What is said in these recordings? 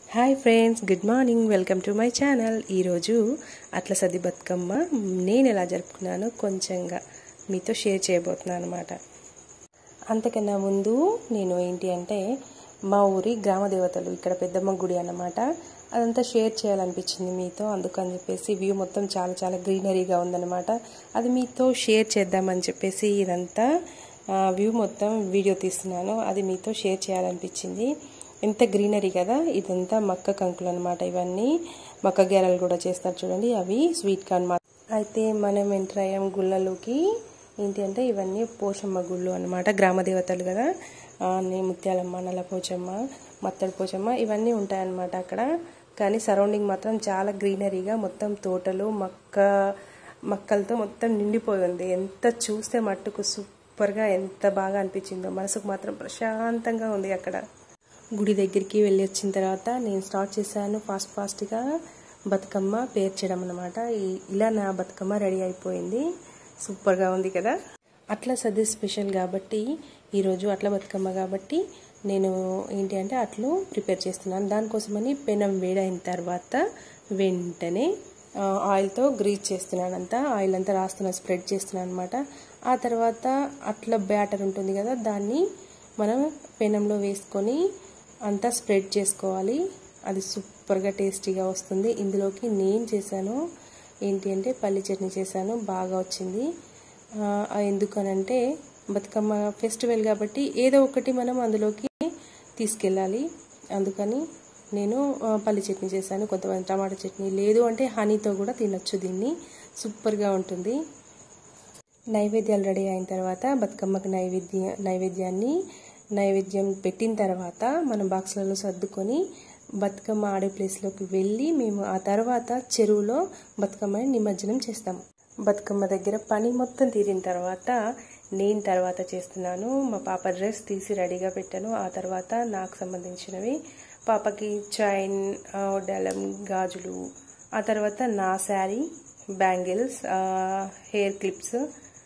hi friends good morning welcome to my channel ఈరోజు అట్ల సది బతుకమ్మ నేను ఎలా జరుపుకున్నానో కొంచెంగా మీతో షేర్ చేయబోతున్నాను అనమాట అంతకన్నా ముందు నేను ఏంటి అంటే మా ఊరి గ్రామ దేవతలు ఇక్కడ పెద్దమ్మ గుడి అన్నమాట అదంతా షేర్ చేయాలనిపించింది మీతో అందుకని చెప్పేసి వ్యూ మొత్తం చాలా చాలా గ్రీనరీగా ఉందన్నమాట అది మీతో షేర్ చేద్దామని చెప్పేసి ఇదంతా వ్యూ మొత్తం వీడియో తీస్తున్నాను అది మీతో షేర్ చేయాలనిపించింది ఎంత గ్రీనరీ కదా ఇదంతా మక్క కంకులు అనమాట ఇవన్నీ మక్క గేరలు కూడా చేస్తారు చూడండి అవి స్వీట్ కార్న్ మా అయితే మనం ఎంటర్ అయ్యాం గుళ్ళలోకి ఏంటి అంటే ఇవన్నీ పోషమ్మ గుళ్ళు అనమాట గ్రామ దేవతలు కదా ముత్యాలమ్మ నల్ల పోచమ్మ మత్తడి పోచమ్మ ఇవన్నీ ఉంటాయన్నమాట అక్కడ కానీ సరౌండింగ్ మాత్రం చాలా గ్రీనరీగా మొత్తం తోటలు మక్క మక్కలతో మొత్తం నిండిపోయి ఉంది ఎంత చూస్తే మట్టుకు సూపర్గా ఎంత బాగా అనిపించిందో మనసుకు మాత్రం ప్రశాంతంగా ఉంది అక్కడ గుడి దగ్గరికి వెళ్ళి వచ్చిన తర్వాత నేను స్టార్ట్ చేశాను ఫాస్ట్ ఫాస్ట్గా బతుకమ్మ పేర్చడం అనమాట ఇలా నా బతుకమ్మ రెడీ అయిపోయింది సూపర్గా ఉంది కదా అట్లా సది స్పెషల్ కాబట్టి ఈరోజు అట్ల బతుకమ్మ కాబట్టి నేను ఏంటి అంటే అట్లు ప్రిపేర్ చేస్తున్నాను దానికోసమని పెనం వేడైన తర్వాత వెంటనే ఆయిల్తో గ్రీజ్ చేస్తున్నాను అంతా ఆయిల్ అంతా రాస్తున్నాను స్ప్రెడ్ చేస్తున్నాను అనమాట ఆ తర్వాత అట్ల బ్యాటర్ ఉంటుంది కదా దాన్ని మనం పెనంలో వేసుకొని అంతా స్ప్రెడ్ చేసుకోవాలి అది సూపర్గా టేస్టీగా వస్తుంది ఇందులోకి నేను చేశాను ఏంటి అంటే పల్లి చట్నీ చేశాను బాగా వచ్చింది ఎందుకనంటే బతుకమ్మ ఫెస్టివల్ కాబట్టి ఏదో ఒకటి మనం అందులోకి తీసుకెళ్ళాలి అందుకని నేను పల్లి చట్నీ చేశాను కొంతమంది టమాటా చట్నీ లేదు అంటే హనీతో కూడా తినొచ్చు దీన్ని సూపర్గా ఉంటుంది నైవేద్యాలు రెడీ అయిన తర్వాత బతుకమ్మకి నైవేద్య నైవేద్యాన్ని నైవేద్యం పెట్టిన తర్వాత మనం బాక్స్లలో సర్దుకొని బతుకమ్మ ఆడే ప్లేస్లోకి వెళ్ళి మేము ఆ తర్వాత చెరువులో బతుకమ్మని నిమజ్జనం చేస్తాం బతుకమ్మ దగ్గర పని మొత్తం తీరిన తర్వాత నేను తర్వాత చేస్తున్నాను మా పాప డ్రెస్ తీసి రెడీగా పెట్టాను ఆ తర్వాత నాకు సంబంధించినవి పాపకి చైన్ డలం గాజులు ఆ తర్వాత నా శారీ బ్యాంగిల్స్ హెయిర్ క్లిప్స్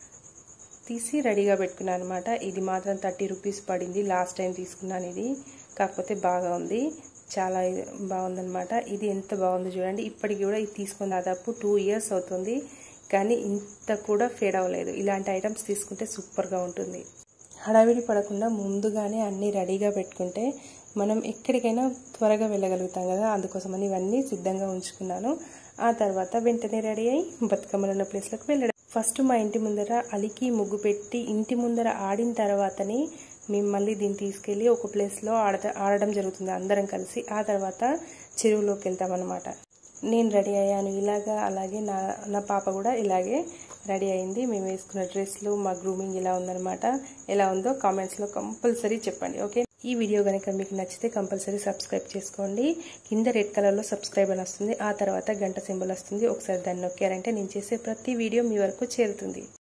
తీసి రెడీగా పెట్టుకున్నాను అనమాట ఇది మాత్రం థర్టీ రూపీస్ పడింది లాస్ట్ టైం తీసుకున్నాను ఇది కాకపోతే బాగా ఉంది చాలా బాగుందనమాట ఇది ఎంత బాగుందో చూడండి ఇప్పటికి కూడా ఇది తీసుకుని దాదాపు టూ ఇయర్స్ అవుతుంది కానీ ఇంత కూడా ఫేడ్ అవ్వలేదు ఇలాంటి ఐటమ్స్ తీసుకుంటే సూపర్గా ఉంటుంది హడావిడి పడకుండా ముందుగానే అన్నీ రెడీగా పెట్టుకుంటే మనం ఎక్కడికైనా త్వరగా వెళ్ళగలుగుతాం కదా అందుకోసమని ఇవన్నీ సిద్ధంగా ఉంచుకున్నాను ఆ తర్వాత వెంటనే రెడీ అయ్యి బతుకమ్మలు ఉన్న ప్లేస్లోకి వెళ్ళడం ఫస్ట్ మా ఇంటి ముందర అలికి ముగ్గు పెట్టి ఇంటి ముందర ఆడిన తర్వాతనే మేము మళ్ళీ దీన్ని తీసుకెళ్ళి ఒక ప్లేస్లో ఆడ ఆడడం జరుగుతుంది అందరం కలిసి ఆ తర్వాత చెరువులోకి వెళ్తామన్నమాట నేను రెడీ అయ్యాను ఇలాగా అలాగే నా నా పాప కూడా ఇలాగే రెడీ అయింది మేము వేసుకున్న డ్రెస్లు మా గ్రూమింగ్ ఇలా ఉందనమాట ఎలా ఉందో కామెంట్స్లో కంపల్సరీ చెప్పండి ఓకే ఈ వీడియో కనుక మీకు నచ్చితే కంపల్సరీ సబ్స్క్రైబ్ చేసుకోండి కింద రెడ్ కలర్లో సబ్స్క్రైబ్ అని వస్తుంది ఆ తర్వాత గంట సింబల్ వస్తుంది ఒకసారి దాన్ని నొక్కారంటే నేను చేసే ప్రతి వీడియో మీ వరకు చేరుతుంది